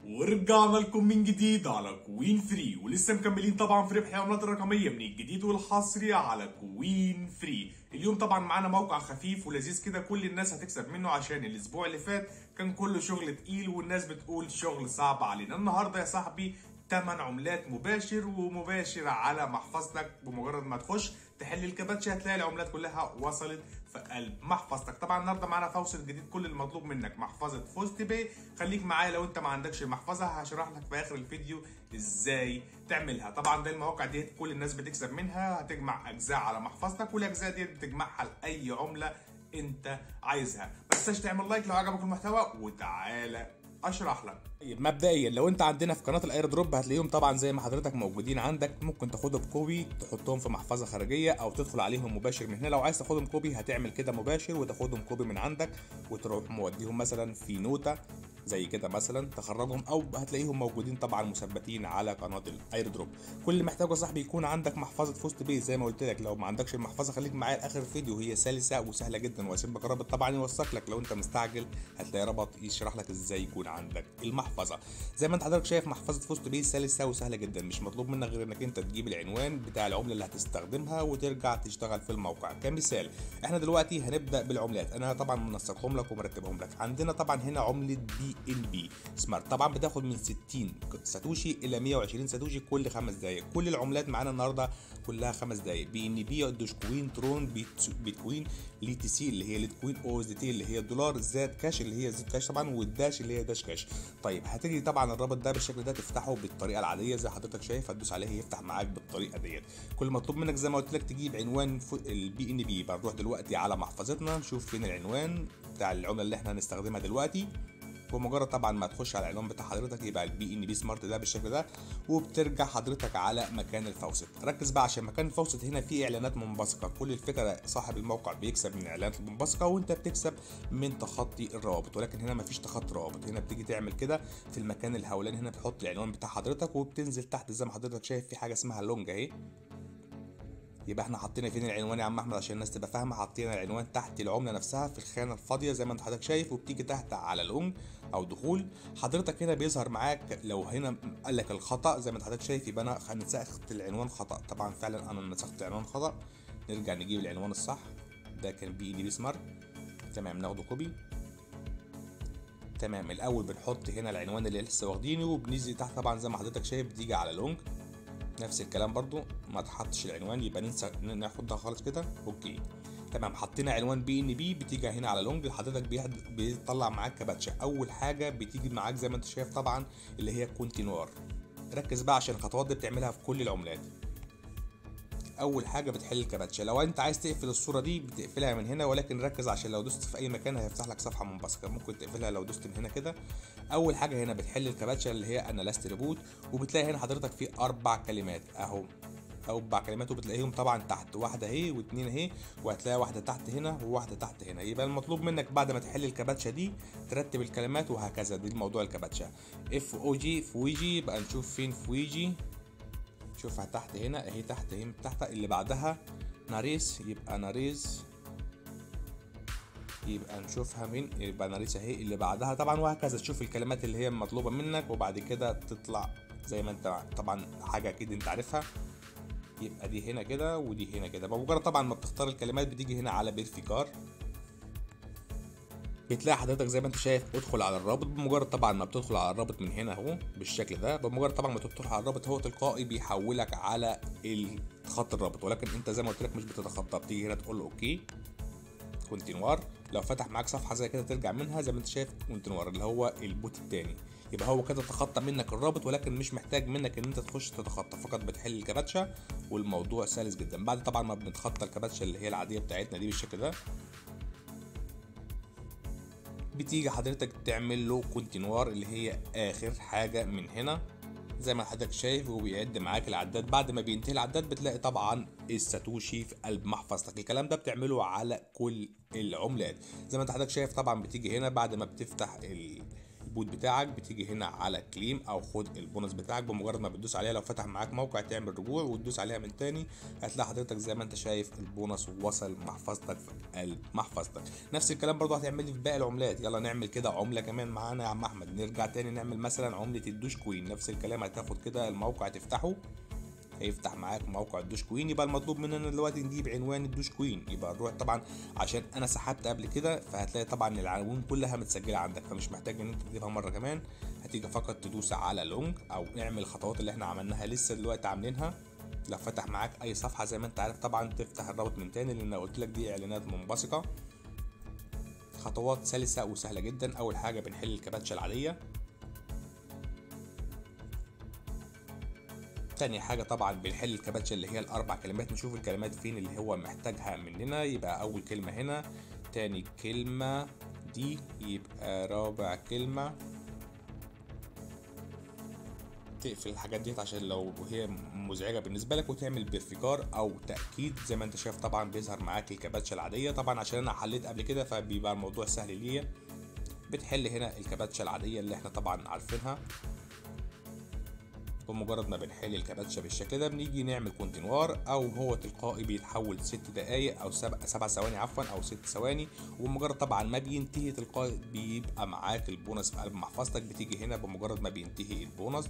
ورجعنا لكم من جديد على كوين فري ولسه مكملين طبعا في ربح العملات الرقميه من الجديد والحصري على كوين فري اليوم طبعا معانا موقع خفيف ولذيذ كده كل الناس هتكسب منه عشان الاسبوع اللي فات كان كله شغل تقيل والناس بتقول شغل صعب علينا النهارده يا صاحبي 8 عملات مباشر ومباشر على محفظتك بمجرد ما تخش تحل الكباتشة هتلاقي العملات كلها وصلت في قلب محفظتك طبعا النهارده معانا فوصل جديد كل المطلوب منك محفظه فوزت بي خليك معايا لو انت ما عندكش المحفظه هشرح لك في اخر الفيديو ازاي تعملها طبعا ده المواقع دي كل الناس بتكسب منها هتجمع اجزاء على محفظتك والاجزاء دي بتجمعها لاي عمله انت عايزها بس تنساش تعمل لايك لو عجبك المحتوى وتعالى اشرح لك طيب مبدئيا لو انت عندنا في قناه الاير دروب هتلاقيهم طبعا زي ما حضرتك موجودين عندك ممكن تاخدهم كوبي تحطهم في محفظه خارجيه او تدخل عليهم مباشر من هنا لو عايز تاخدهم كوبي هتعمل كده مباشر وتاخدهم كوبي من عندك وتروح موديهم مثلا في نوته زي كده مثلا تخرجهم او هتلاقيهم موجودين طبعا مثبتين على قناه الاير دروب كل اللي محتاجه يا صاحبي يكون عندك محفظه فوست بي زي ما قلت لك لو ما عندكش المحفظه خليك معايا لاخر الفيديو هي سلسه وسهله جدا واسيب لك رابط طبعا يوثق لك لو انت مستعجل هتلاقي رابط يشرح لك ازاي يكون عندك المحفظه زي ما انت حضرتك شايف محفظه فوست بي سلسه وسهله جدا مش مطلوب منك غير انك انت تجيب العنوان بتاع العمله اللي هتستخدمها وترجع تشتغل في الموقع كمثال احنا دلوقتي هنبدا بالعملات انا طبعا منسقهم لك ومرتبهم لك عندنا طبعا هنا عمله بي ان بي سمارت طبعا بتاخد من 60 ساتوشي الى 120 ساتوشي كل خمس دقائق كل العملات معانا النهارده كلها خمس دقائق بي ان بي دوش كوين ترون بيت بيتكوين لي تي سي اللي هي ليت كوين او اس دي تي اللي هي الدولار زاد كاش اللي هي زد كاش طبعا والداش اللي هي داش كاش طيب هتيجي طبعا الرابط ده بالشكل ده تفتحه بالطريقه العاديه زي حضرتك شايف هتدوس عليه يفتح معاك بالطريقه ديت كل مطلوب منك زي ما قلت لك تجيب عنوان البي ان بي بنروح دلوقتي على محفظتنا نشوف فين العنوان بتاع العمله اللي احنا هنستخدمها دلوقتي بمجرد طبعا ما تخش على العنوان بتاع حضرتك يبقى البي ان بي سمارت ده بالشكل ده وبترجع حضرتك على مكان الفوسط ركز بقى عشان مكان الفوسط هنا فيه اعلانات منبثقه كل الفكره صاحب الموقع بيكسب من الاعلانات المنبثقه وانت بتكسب من تخطي الروابط ولكن هنا مفيش تخطي روابط هنا بتيجي تعمل كده في المكان الهولاني هنا بتحط العنوان بتاع حضرتك وبتنزل تحت زي ما حضرتك شايف في حاجه اسمها لونج اهي يبقى احنا حطينا فين العنوان يا عم احمد عشان الناس تبقى فاهمه حطينا العنوان تحت العمله نفسها في الخانه الفاضيه زي ما انت حضرتك شايف وبتيجي تحت على لونج او دخول حضرتك هنا بيظهر معاك لو هنا قال لك الخطا زي ما انت حضرتك شايف يبقى انا نسخت العنوان خطا طبعا فعلا انا نسخت العنوان خطا نرجع نجيب العنوان الصح ده كان بي ان بي سمارت تمام ناخده كوبي تمام الاول بنحط هنا العنوان اللي لسه واخدينه وبنيجي تحت طبعا زي ما حضرتك شايف بتيجي على لونج نفس الكلام برضو ما تحطش العنوان يبقى ننسى ناخدها خالص كده اوكي تمام حطينا عنوان بي ان بي بتيجي هنا على لونج حضرتك بيطلع معاك كباتشا اول حاجه بتيجي معاك زي ما انت شايف طبعا اللي هي كونتينوار ركز بقى عشان الخطوات دي بتعملها في كل العملات اول حاجه بتحل الكباتشا لو انت عايز تقفل الصوره دي بتقفلها من هنا ولكن ركز عشان لو دوست في اي مكان هيفتح لك صفحه منبثقه ممكن تقفلها لو دوست من هنا كده اول حاجه هنا بتحل الكباتشا اللي هي انا لاست ريبوت وبتلاقي هنا حضرتك في اربع كلمات اهو اربع كلمات وبتلاقيهم طبعا تحت واحده اهي واثنين اهي وهتلاقي واحده تحت هنا وواحده تحت هنا يبقى المطلوب منك بعد ما تحل الكباتشا دي ترتب الكلمات وهكذا دي الموضوع الكباتشا اف او جي فويجي بقى نشوف فين فويجي شوفها تحت هنا اهي تحت اهي تحت اللي بعدها ناريس يبقى ناريس يبقى نشوفها من يبقى ناريس اهي اللي بعدها طبعا وهكذا تشوف الكلمات اللي هي مطلوبه منك وبعد كده تطلع زي ما انت طبعا حاجه اكيد انت عارفها يبقى دي هنا كده ودي هنا كده بمجرد طبعا ما بتختار الكلمات بتيجي هنا على بيرفيكار بتلاقي حضرتك زي ما انت شايف ادخل على الرابط بمجرد طبعا ما بتدخل على الرابط من هنا اهو بالشكل ده بمجرد طبعا ما تدخل على الرابط هو تلقائي بيحولك على خط الرابط ولكن انت زي ما قلت لك مش بتتخطى بتيجي هنا تقول له اوكي كونتينوار لو فتح معاك صفحه زي كده ترجع منها زي ما انت شايف كونتينوار اللي هو البوت التاني يبقى هو كده تخطى منك الرابط ولكن مش محتاج منك ان انت تخش تتخطى فقط بتحل الكباتشا والموضوع سلس جدا بعد طبعا ما بنتخطى الكباتشا اللي هي العاديه بتاعتنا دي بالشكل ده بتيجي حضرتك تعمل له كونتينوار اللي هي اخر حاجه من هنا زي ما حضرتك شايف وبيعد معاك العداد بعد ما بينتهي العداد بتلاقي طبعا الساتوشي في قلب محفظتك الكلام ده بتعمله على كل العملات زي ما انت حضرتك شايف طبعا بتيجي هنا بعد ما بتفتح ال البوت بتاعك بتيجي هنا على كليم او خد البونص بتاعك بمجرد ما بتدوس عليها لو فتح معاك موقع تعمل رجوع وتدوس عليها من تاني هتلاقي حضرتك زي ما انت شايف البونص وصل محفظتك في قلب محفظتك نفس الكلام برضو هتعمل لي في باقي العملات يلا نعمل كده عمله كمان معانا يا عم احمد نرجع تاني نعمل مثلا عمله الدوش كوين نفس الكلام هتاخد كده الموقع تفتحه هيفتح معاك موقع الدوش كوين يبقى المطلوب مننا دلوقتي نجيب عنوان الدوش كوين يبقى نروح طبعا عشان انا سحبت قبل كده فهتلاقي طبعا العناوين كلها متسجله عندك فمش محتاج ان انت تجيبها مره كمان هتيجي فقط تدوس على لونج او نعمل الخطوات اللي احنا عملناها لسه دلوقتي عاملينها لو فتح معاك اي صفحه زي ما انت عارف طبعا تفتح الرابط من تاني لان قلت لك دي اعلانات منبثقه خطوات سلسه وسهله جدا اول حاجه بنحل الكباتشه العاديه تاني حاجة طبعا بنحل الكباتشة اللي هي الأربع كلمات نشوف الكلمات فين اللي هو محتاجها مننا يبقى أول كلمة هنا تاني كلمة دي يبقى رابع كلمة تقفل الحاجات ديت عشان لو هي مزعجه بالنسبه لك وتعمل بيرفيكار او تاكيد زي ما انت شايف طبعا بيظهر معاك الكباتشه العاديه طبعا عشان انا حليت قبل كده فبيبقى الموضوع سهل ليا بتحل هنا الكباتشه العاديه اللي احنا طبعا عارفينها بمجرد ما بنحل الكباتشه بالشكل ده بنيجي نعمل كونتينوار او هو تلقائي بيتحول ست دقايق او سبع سبع ثواني عفوا او ست ثواني وبمجرد طبعا ما بينتهي تلقائي بيبقى معاك البونص في قلب محفظتك بتيجي هنا بمجرد ما بينتهي البونص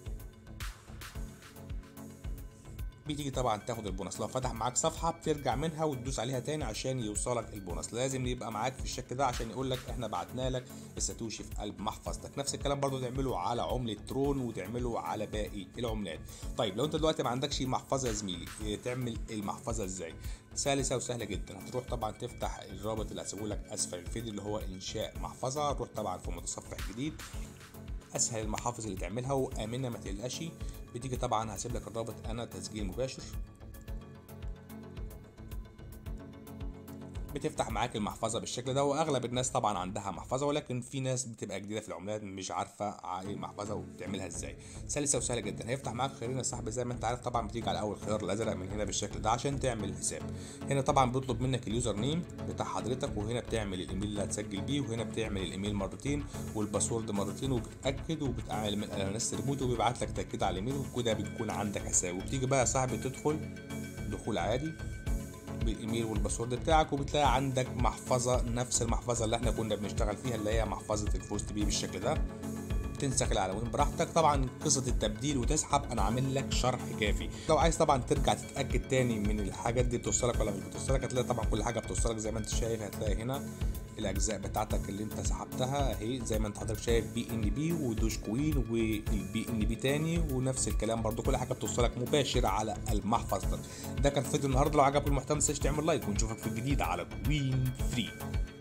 بتيجي طبعا تاخد البونص لو فتح معاك صفحه بترجع منها وتدوس عليها تاني عشان يوصلك البونص لازم يبقى معاك في الشكل ده عشان يقول لك احنا بعتنا لك الساتوشي في قلب محفظتك نفس الكلام برضو تعمله على عمله ترون وتعمله على باقي العملات طيب لو انت دلوقتي ما عندكش محفظه يا زميلي تعمل المحفظه ازاي سلسه وسهله جدا هتروح طبعا تفتح الرابط اللي هسيبه لك اسفل الفيديو اللي هو انشاء محفظه روح طبعا في متصفح جديد اسهل المحافظ اللي تعملها وامنه ما تقلقش بتيجي طبعا هسيب لك الرابط انا تسجيل مباشر بتفتح معاك المحفظه بالشكل ده واغلب الناس طبعا عندها محفظه ولكن في ناس بتبقى جديده في العملات مش عارفه ايه المحفظه وبتعملها ازاي سلسه وسهله جدا هيفتح معاك خيارين يا صاحبي زي ما انت عارف طبعا بتيجي على اول خيار الازرق من هنا بالشكل ده عشان تعمل حساب هنا طبعا بيطلب منك اليوزر نيم بتاع حضرتك وهنا بتعمل الايميل اللي هتسجل بيه وهنا بتعمل الايميل مرتين والباسورد مرتين وبتاكد وبتعمل من اعلانات ريموت وبيبعت لك تاكيد على الايميل وكده بتكون عندك حساب وبتيجي بقى يا صاحبي تدخل دخول عادي بالايميل والباسورد بتاعك وبتلاقي عندك محفظه نفس المحفظه اللي احنا كنا بنشتغل فيها اللي هي محفظه الفوست بي بالشكل ده تنسخ العناوين براحتك طبعا قصه التبديل وتسحب انا عامل لك شرح كافي لو عايز طبعا ترجع تتاكد تاني من الحاجات دي بتوصلك ولا مش بتوصلك هتلاقي طبعا كل حاجه بتوصلك زي ما انت شايف هتلاقي هنا الاجزاء بتاعتك اللي انت سحبتها اهي زي ما انت حضرتك شايف بي ان بي ودوش كوين والبي ان بي تاني ونفس الكلام برضو كل حاجه بتوصلك مباشر على المحفظه ده كان فيديو النهارده لو عجبك المحتوى ما تنساش تعمل لايك ونشوفك في الجديد على كوين فري